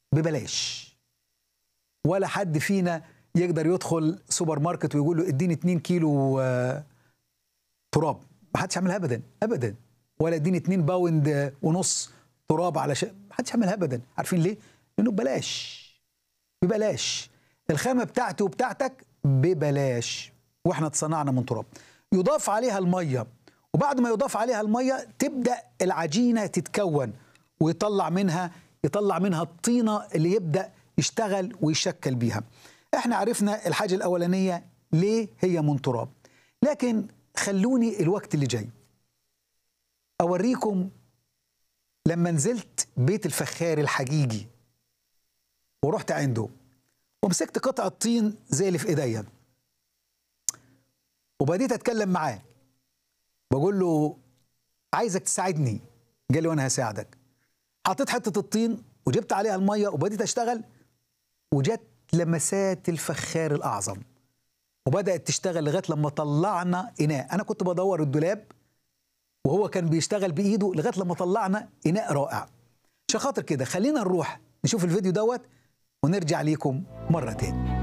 ببلاش ولا حد فينا يقدر يدخل سوبر ماركت ويقول له اديني 2 كيلو آه، تراب ما حدش يعملها ابدا ابدا ولا اديني 2 باوند آه، ونص تراب علشان ما حدش يعملها ابدا عارفين ليه؟ لانه ببلاش ببلاش الخامه بتاعتي وبتاعتك ببلاش واحنا اتصنعنا من تراب يضاف عليها الميه وبعد ما يضاف عليها الميه تبدا العجينه تتكون ويطلع منها يطلع منها الطينه اللي يبدا يشتغل ويشكل بيها احنا عرفنا الحاجه الاولانيه ليه هي من تراب لكن خلوني الوقت اللي جاي اوريكم لما نزلت بيت الفخار الحقيقي ورحت عنده ومسكت قطعة طين زي اللي في ايديا وبديت اتكلم معاه بقول له عايزك تساعدني قال لي وانا هساعدك حطيت حتة الطين وجبت عليها المية وبديت اشتغل وجت لمسات الفخار الاعظم وبدأت تشتغل لغاية لما طلعنا إناء أنا كنت بدور الدولاب وهو كان بيشتغل بإيده لغاية لما طلعنا إناء رائع عشان خاطر كده خلينا نروح نشوف الفيديو دوت ونرجع ليكم مرة تاني